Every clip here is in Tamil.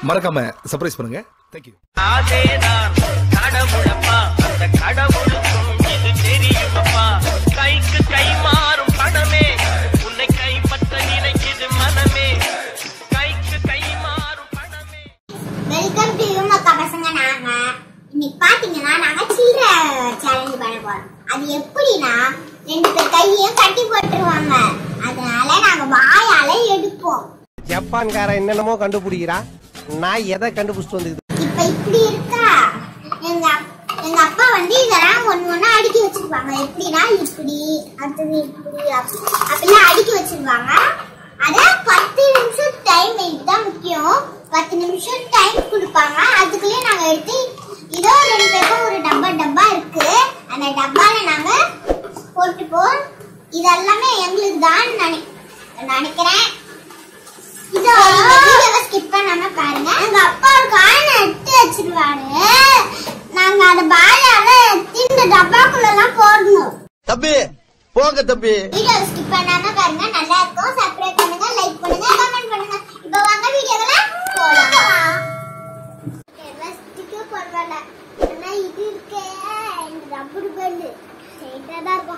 மறக்காம சர்ப்ரைஸ் பண்ணுங்க தேங்க்யூ அதேதான் கடவுளப்பா அந்த கடவுளுக்கும் இது தெரியுமப்பா கைக்கு கை மாறும் பணமே உன்னை கைப்பற்ற நினைக்குது மனமே கைக்கு கை மாறும் பணமே வெல்கம் டு யுமக்கா பசங்க நாங்க இன்னைக்கு பாத்தீங்கன்னா நாங்க சில்லற சேலஞ்ச் பண்ண போறோம் அது எப்படின்னா ரெண்டு பேர் கையையும் கட்டி போட்டுருவாங்க அதனால நாங்க வாயால எடுப்போம் ஜப்பான்காரன் என்னென்னமோ கண்டுபிடிக்கிறான் நான் எதை கண்டுபிடிச்சிட்டு வந்து இப்ப இப்படி இருக்கா எங்க அப்- எங்க அப்பா வந்து இதெல்லாம் ஒண்ணு ஒண்ணு அடுக்கி வச்சிருப்பாங்க எப்படின்னா இப்படி அடுத்தது இப்படி அப்படி அப்படிலாம் அடுக்கி வச்சிருப்பாங்க அத பத்து நிமிஷம் டைம் தான் முக்கியம் பத்து நிமிஷம் டைம் கொடுப்பாங்க அதுக்குள்ளே நாங்க எடுத்து இதோ ரெண்டு பேருக்கும் ஒரு டப்பா டப்பா இருக்கு அந்த டப்பால நாங்க போட்டுப்போம் இதெல்லாமே எங்களுக்கு தான் நினை நினைக்கிறேன் இதோ இந்த வீடியோவை ஸ்கிப் பண்ணாம பாருங்க எங்க அப்பா ஒரு காயின் எடுத்து வச்சிருவாரு நாங்க அத பாயால எடுத்து இந்த டப்பாக்குள்ள எல்லாம் போடணும் தம்பி போங்க தம்பி வீடியோவை ஸ்கிப் பண்ணாம பாருங்க நல்லா இருக்கும் சப்ஸ்கிரைப் பண்ணுங்க லைக் பண்ணுங்க கமெண்ட் பண்ணுங்க இப்போ வாங்க வீடியோக்குள்ள போலாம் எல்லாத்துக்கும் பரவாயில்ல ஆனா இது இருக்கே இந்த ரப்பர் பேண்டு ஸ்ட்ரைட்டா தான் இருக்கும்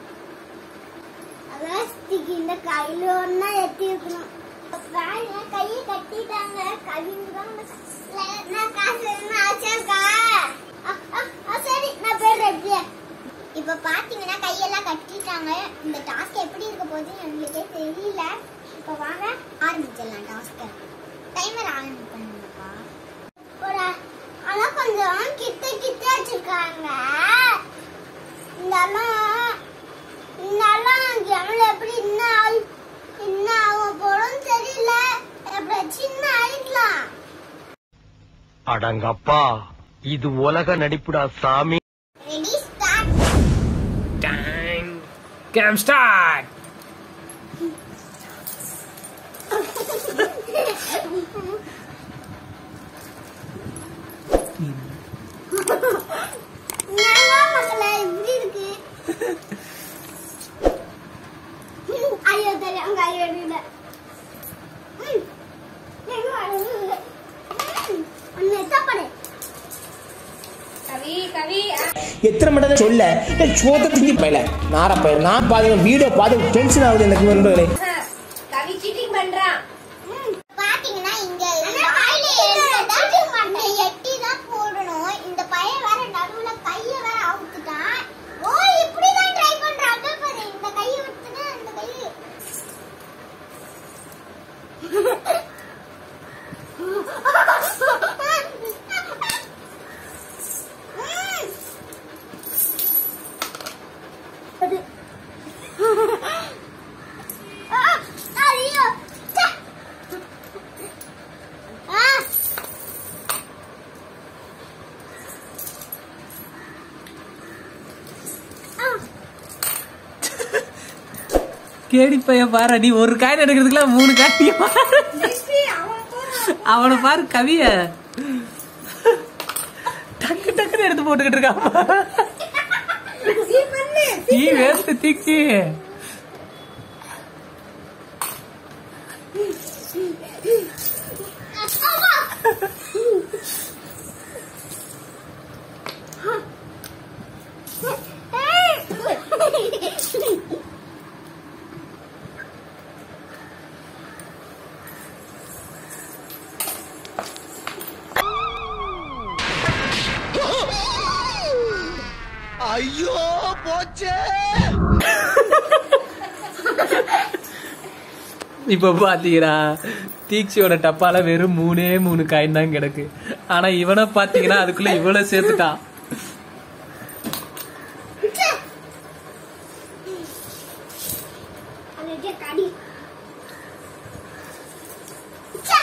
அதான் ஸ்டிக் இந்த கையில ஒன்னா எத்தி இருக்கணும் வாங்க, கையை கட்டிட்டாங்க கவிங்க நான் காசு என்ன ஆச்சாக்கா அ, அ, அ, சரி நான் போயிடுறேன் எப்படியே இப்ப பாத்தீங்கன்னா கையெல்லாம் கட்டிட்டாங்க இந்த டாஸ்க் எப்படி இருக்க போகுது எங்களுக்கே தெரியல இப்ப வாங்க ஆரம்பிச்சிடலாம் டாஸ்க் டைமர் ஆன் பண்ணுங்கப்பா ஒரு ஆனா கொஞ்சம் கிட்ட கிட்ட வச்சிருக்காங்க இருந்தாலும் இருந்தாலும் கேம்ல எப்படி இன்னும் ஆள் இன்னும் ஆகும் போடும் தெரியல எப்படி சின்ன ஆயிடலாம் அடங்கப்பா இது உலக நடிப்புடா சாமி ரெடி ஸ்டார்ட் Game start! என்னங்க மக்களே இப்படி இருக்கு ம், ஐயோ தெரியும் அங்க ஐயோ இல்ல ம், எங்க வருது? ம், ஒண்ணு சாப்பாடு எத்தனை மணி நேரம் சொல்ல ஏய், சோத்த திங்கி பயில நார பயிர் நான் பாருங்க வீடியோ பார்த்து டென்ஷன் ஆகுது எனக்கு நண்பர்களே ம், பாத்தீங்கன்னா இங்க இங்க எட்டி தான் போடணும் இந்த பையன் வேற நடுவுல கைய வேற அவுத்துட்டான் ஓ இப்படிதான் ட்ரை பண்றாங்க பாரு இந்த கையை விட்டுனா இந்த கையை அது ஆ, ஐயோ ச்சே. ஆ கேடி பையன் பாரு நீ ஒரு காயின் எடுக்கிறதுக்குள்ள மூணு காயின் அவனை பாரு கவிய டக்கு டக்குன்னு எடுத்து போட்டுக்கிட்டு இருக்கான் நீ வேஸ்ட் திக்கி ஐயோ போச்சே இப்ப பாத்தீங்கன்னா தீக்ஷியோட டப்பால வெறும் மூணே மூணு காயின் தான் கிடக்கு ஆனா இவனை பாத்தீங்கன்னா அதுக்குள்ள இவ்வளவு சேர்த்துட்டான் அன்னைக்கே கடி ச்சே.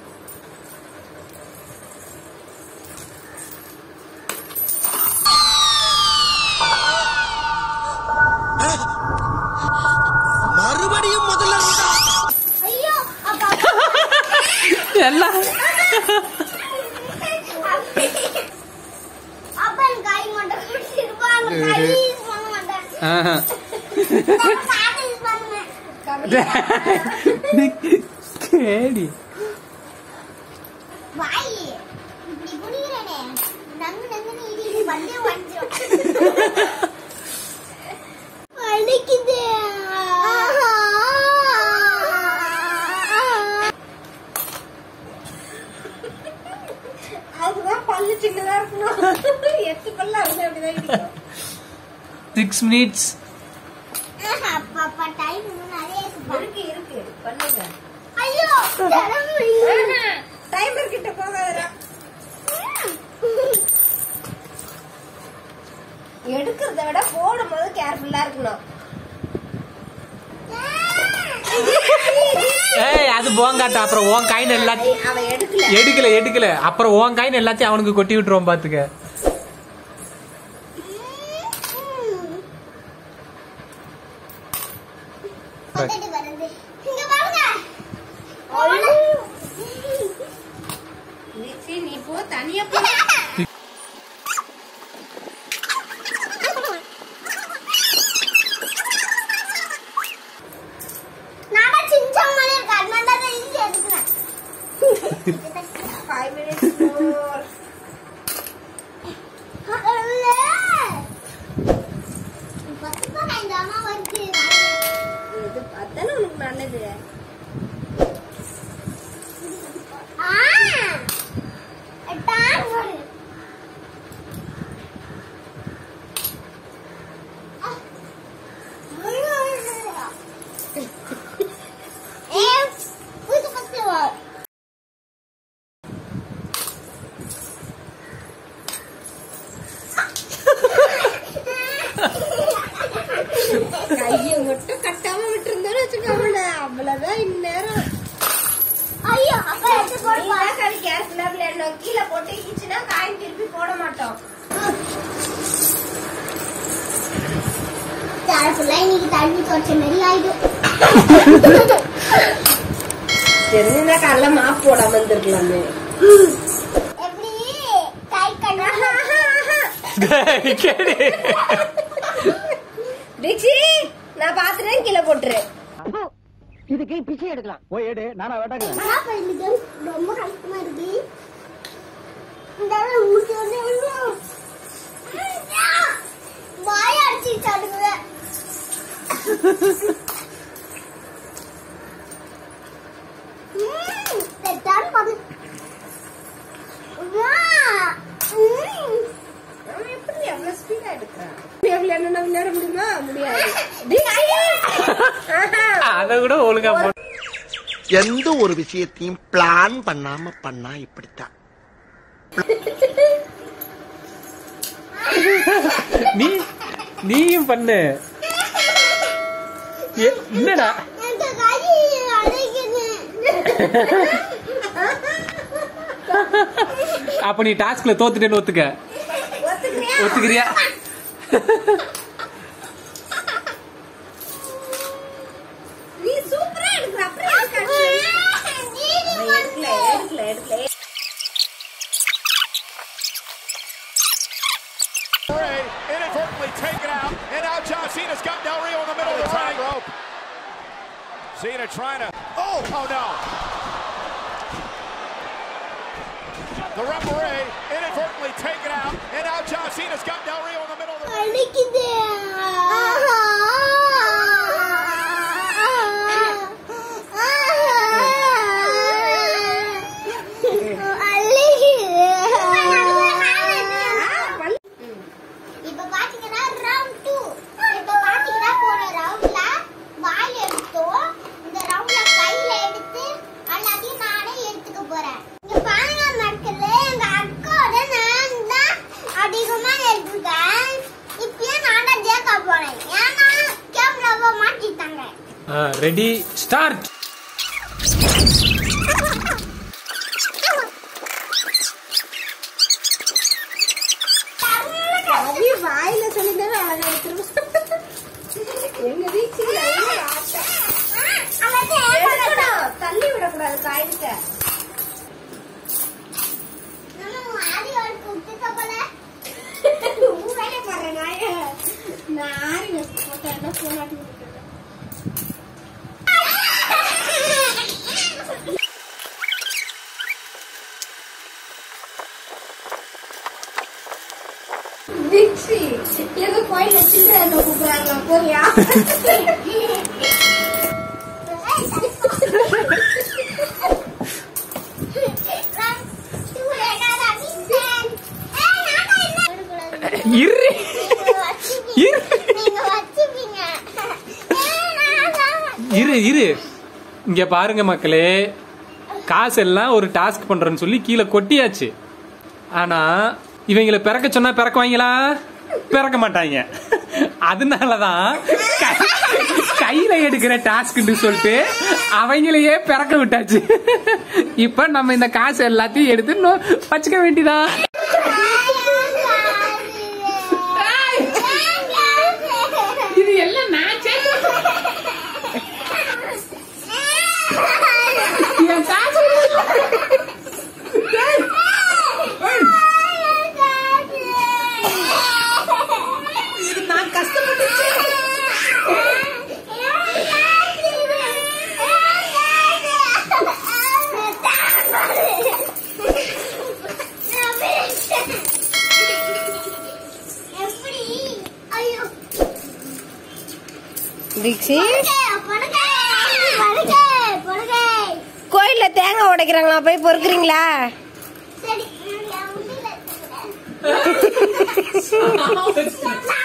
மறுபடியும் முதல்ல இருந்தா. ஐயோ அப்பா எல்லாம் அப்பா எனக்கு கை மட்டும் குடிச்சிருப்பாங்க கை யூஸ் பண்ண மாட்டேன் ஆஹா. நான் காது யூஸ் பண்ணுவேன் கேடி வாய் இப்படி குடிக்கிறேனே நங்கு நங்குன்னு இடி இடி வந்தே வந்துடும் வலிக்குது அதுதான் பல்லு சின்னதா இருக்கணும் எட்டு பல்லு அதுல அப்படிதான் இருக்கும் சிக்ஸ் மினிட்ஸ் அப்பா டைம் நிறைய இருக்குப்பா. இருக்கு இருக்கு பண்ணுங்க ஐயோ தரம் டைமர் கிட்ட போகாதடா எடுக்கிறத விட போடும்போது கேர்ஃபுல்லா இருக்கணும் ஏய் அது போங்காட்ட அப்புறம் உன் காயின் எல்லாத்தையும் அவன் எடுக்கல எடுக்கல எடுக்கல அப்புறம் உன் காயின் எல்லாத்தையும் அவனுக்கு கொட்டி விட்டுருவோம் பாத்துக்க வந்துட்டு வருது இங்க பாருங்க நிச்சி, நீ போ தனியா போ நானா சின்சான் மாதிரி இருக்கு அதனால தான் ஈஸி எடுக்கிறேன் ஃபைவ் மினிட்ஸ் மோர் பத்து பதினைந்து அம்மா வருது இது அதானே உனக்கு நல்லது ஆ டான் வரு ஏ புது பத்து வா கையை மட்டும் கட்டாம விட்டுருந்தோன்னு வச்சுக்கோங்கள அவ்வளவுதான் இந்நேரம் ஐயோ அப்பா எடுத்து போடுப்பா நீதான் கவி கேர்ஃபுல்லா விளையாடணும் கீழே போட்டு ஈச்சுனா காயின் திருப்பி போட மாட்டோம் தரப்புல இன்னைக்கு தண்ணி தொடச்ச மாதிரி ஆயிடும் தெரிஞ்சுனா காலைல மாப் போடாம இருந்திருக்கலாமே எப்படி கை கண்ணா கேடு. டிக்ஸி நான் பாத்துறேன் கீழே போட்டுரு போய் எடு நானா வேட்டாங்க ஆனா இப்ப இந்த game ரொம்ப கஷ்டமா இருக்கு இந்த ஆளு ஊட்டி வந்து விழும். வாய அடிச்சு சாடுங்க தெட்டான்னு பாரு வா. ம். அவன் எப்படி எவ்வளவு ஸ்பீடா எடுக்கிறான் எவ்வளவு என்ன விளையாட முடியுமா முடியாது டிக்ஸி! ஆஹா. அத கூட ஒழுங்கா போ எந்த ஒரு விஷயத்தையும் பிளான் பண்ணாம பண்ணா இப்படித்தான் நீ நீயும் பண்ணு ஏ, என்னடா எனக்கு கை அடைக்குது. அப்ப நீ டாஸ்க்ல தோத்துட்டேன்னு ஒத்துக்க ஒத்துக்கிறியா ஒத்துக்கிறியா நீ சூப்பரா எடுக்கிற அப்புறம் எதுக்கு அடிச்ச? நீதி அவன் எடுக்கல எடுக்கல எடுக்கல inadvertently taken out, and now John Cena's got Del Rio in the middle of the ring. rope. Cena trying to. Oh, oh no. The referee inadvertently taken out, and now John Cena's got Del Rio in the middle of the ring. வலிக்குது. இப்ப பாத்தீங்கன்னா round two. இப்ப பாத்தீங்கன்னா போன roundல வாய் எடுத்தோம். இந்த roundல கையில எடுத்து எல்லாத்தையும் நானே எடுத்துக்க போறேன். இங்க பாருங்க மக்களே, எங்க அக்காவோட நான் தான் அதிகமா எடுத்துருக்கேன். இப்பயே நான் தான் ஜெயிக்க போறேன். ஏன்னா கேமராவை மாட்டிட்டாங்க. ரெடி ஸ்டார்ட் கவி வாயில சொல்லிதான் அழகா எடுத்துருவோம் எங்க வீச்சுக்கு நல்ல ஆசை அவன் ஏமாத்த எடுக்கணும். தள்ளி விடக்கூடாது காய்க்க நம்ம ஆடி ஒரு குத்துக்க போல ஊரே பாரு நாய நான் ஆரி வச்சு போட்டேன் என்ன போனாட்டி விட்டுட்டேன் போறியா இரு இரு இரு இரு இங்க பாருங்க மக்களே காசு எல்லாம் ஒரு டாஸ்க் பண்றேன்னு சொல்லி கீழே கொட்டியாச்சு ஆனா இவங்கள பிறக்க சொன்னா பிறக்குவாங்களா பிறக்க மாட்டாங்க அதனாலதான் கை- கையில எடுக்கிற டாஸ்க்னு சொல்லிட்டு அவங்களையே பிறக்க விட்டாச்சு இப்ப நம்ம இந்த காசு எல்லாத்தையும் எடுத்து இன்னும் வச்சுக்க வேண்டியதா இது எல்லாம் நான் சேர்த்து என் காசு நான் கஷ்டப்பட்டு எப்படி ஐயோ தீக்ஷி படுகை படுகை படுகை கோயில்ல தேங்காய் உடைக்கிறாங்களா போய் பொறுக்குறீங்களா சரி நான் உண்டியல்ல எடுத்துக்கிறேன்.